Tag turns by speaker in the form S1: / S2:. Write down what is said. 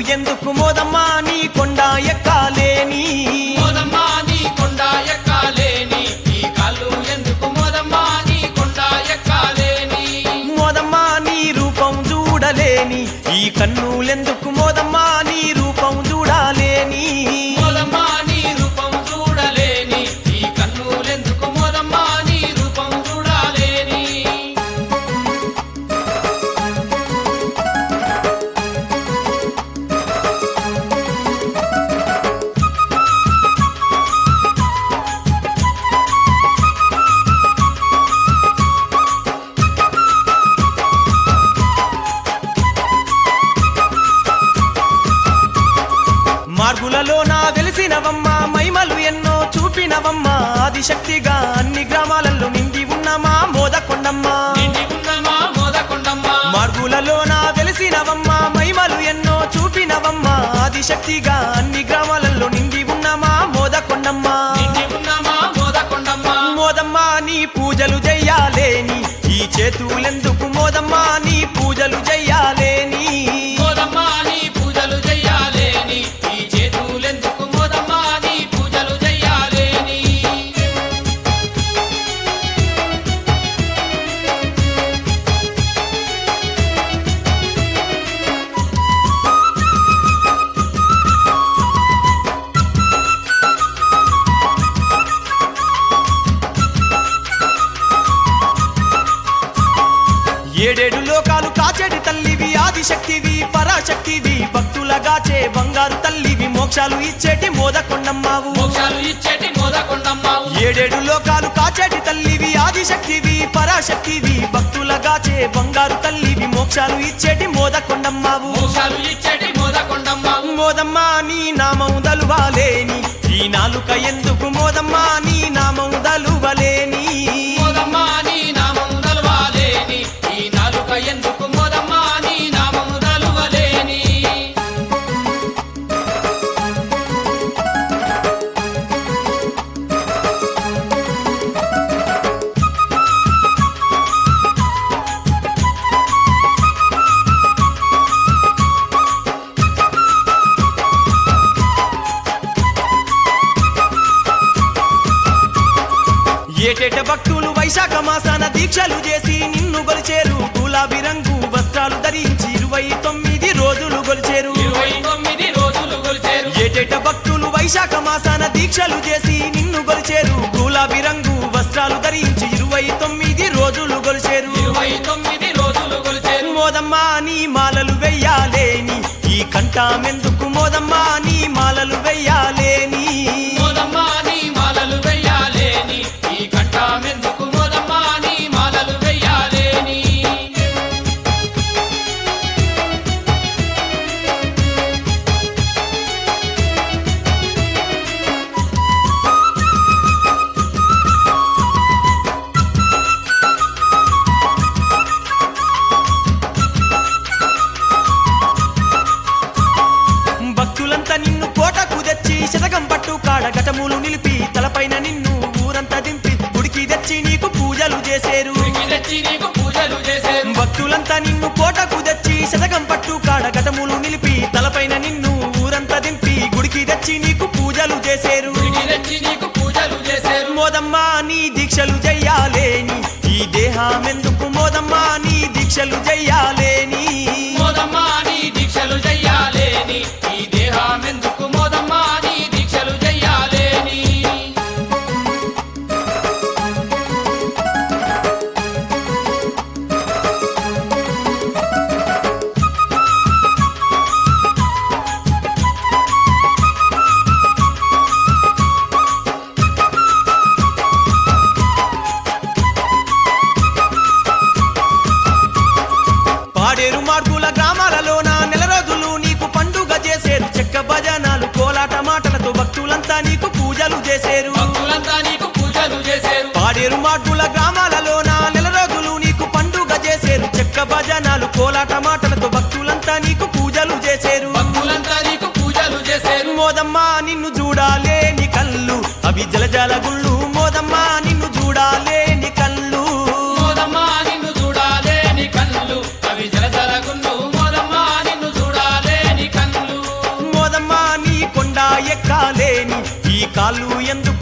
S1: ఎందుకు మోదమ్మా నీ కొండ ఎక్కాలేని
S2: మోదమ్మా నీ కొండ ఎక్కాలేని ఈ కాళ్ళు ఎందుకు మోదమ్మా నీ కొండ ఎక్కాలేని
S1: మోదమ్మా నీ రూపం చూడలేని ఈ కన్నులెందుకు మోదమ్మా నీ రూపం చూడాలేని
S2: మోదమ్మా నీ రూపం చూడలేని ఈ కన్నులెందుకు మోదమ్మా నీ రూపం చూడాలేని
S1: మార్గులలో నా వెలిసినవమ్మా మైమలు ఎన్నో చూపినవమ్మా ఆదిశక్తిగా అన్ని గ్రామాలలో నిండి ఉన్నమా మోదకొండమ్మా
S2: నిండి ఉన్నమా మోదకొండమ్మా
S1: మార్గులలో నా వెలిసినవమ్మా మైమలు ఎన్నో చూపినవమ్మా ఆదిశక్తిగా అన్ని గ్రామాలలో నిండి ఉన్నమా మోదకొండమ్మా
S2: నిండి ఉన్నమా మోదకొండమ్మా
S1: మోదమ్మా నీ పూజలు చెయ్యాలేని ఈ చేతులెందుకు మోదమ్మా నీ పూజలు చెయ్యాలేని
S2: మోదమ్మా నీ పూజలు చెయ్యాలేని ఈ చేతులెందుకు మోదమ్మా నీ పూజలు చెయ్యాలేని
S1: ఏడేడు లోకాలు కాచేటి తల్లివి ఆదిశక్తివి పరాశక్తివి భక్తులగాచే బంగారు తల్లివి మోక్షాలు ఇచ్చేటి మోదకొండమ్మావు
S2: మోక్షాలు ఇచ్చేటి మోదకొండమ్మావు
S1: ఏడేడు లోకాలు కాచేటి తల్లివి ఆదిశక్తివి పరాశక్తివి భక్తులగాచే బంగారు తల్లివి మోక్షాలు ఇచ్చేటి మోదకొండమ్మావు
S2: మోక్షాలు ఇచ్చేటి మోదకొండమ్మావు
S1: మోదమ్మా నీ నామం దలువాలేని ఈ నాలుక ఎందుకు మోదమ్మా నీ నామం దలువలేని
S2: మోదమ్మా నీ నామము దలువాలేని ఈ నాలుక ఎందుకు మోదమ్మా నీ నామము దలువలేని
S1: ఏటేట భక్తులు వైశాఖ మాసాన దీక్షలు చేసి నిన్ను గొలిచేరు గులాబీ రంగు వస్త్రాలు ధరించి ఇరవై తొమ్మిది రోజులు గొలిచేరు
S2: ఇరవై తొమ్మిది రోజులు కొలిచేరు
S1: ఏటేట భక్తులు వైశాఖ మాసాన దీక్షలు చేసి నిన్ను గొలిచేరు గులాబీ రంగు వస్త్రాలు ధరించి ఇరవై తొమ్మిది రోజులు గొలిచేరు
S2: ఇరవై తొమ్మిది రోజులు కొలిచేరు
S1: మోదమ్మా నీ మాలలు వెయ్యాలేని ఈ కంఠమెందుకు మోదమ్మా నీ మాలలు వెయ్యాలేని
S2: మోదమ్మా నీ మాలలు వెయ్యాలేని ఈ కంఠమెందుకు మోదమ్మా నీ మాలలు వెయ్యాలేని
S1: భక్తులంతా నిన్ను కోటకు తెచ్చి శతకం పట్టు కాడ ఘటములు నిలిపి తలపైన నిన్ను ఊరంతా దింపి గుడికి తెచ్చి నీకు పూజలు చేసేరు
S2: ఉరికి తెచ్చి నీకు పూజలు చేసేరు
S1: భక్తులంతా నిన్ను కోటకు తెచ్చి శతకం పట్టు కాడ ఘటములు నిలిపి తలపైన నిన్ను ఊరంతా దింపి గుడికి తెచ్చి నీకు పూజలు చేసేరు
S2: ఉరికి తెచ్చి నీకు పూజలు చేసేరు
S1: మోదమ్మా నీ దీక్షలు చెయ్యాలేని ఈ దేహమెందుకు మోదమ్మా నీ దీక్షలు చెయ్యాలేని
S2: మోదమ్మా నీ దీక్షలు చెయ్యాలేని ఈ దేహమెందుకు మోదమ్మా నీ దీక్షలు చెయ్యాలేని
S1: పాడేరు మార్గుల గ్రామాలలోన నెల రోజులు నీకు పండుగ చేసేరు చెక్క భజనాలు కోలాట మాటలతో భక్తులంతా నీకు పూజలు చేసేరు
S2: భక్తులంతా నీకు పూజలు చేసేరు
S1: పాడేరు మార్గుల గ్రామాలలోన నెల రోజులు నీకు పండుగ చేసేరు చెక్క భజనాలు కోలాట మాటలతో భక్తులంతా నీకు పూజలు చేసేరు
S2: భక్తులంతా నీకు పూజలు చేసేరు
S1: మోదమ్మా నిన్ను చూడాలేని కళ్ళు అవి జలజల గుళ్ళు మోదమ్మా నిన్ను చూడాలేని కళ్ళు
S2: మోదమ్మా నిన్ను చూడాలేని కన్నులు అవి జలజల గుండు మోదమ్మా నిన్ను చూడాలేని కన్నులు
S1: ఎక్కాలేని ఈ కాళ్ళు ఎందుకు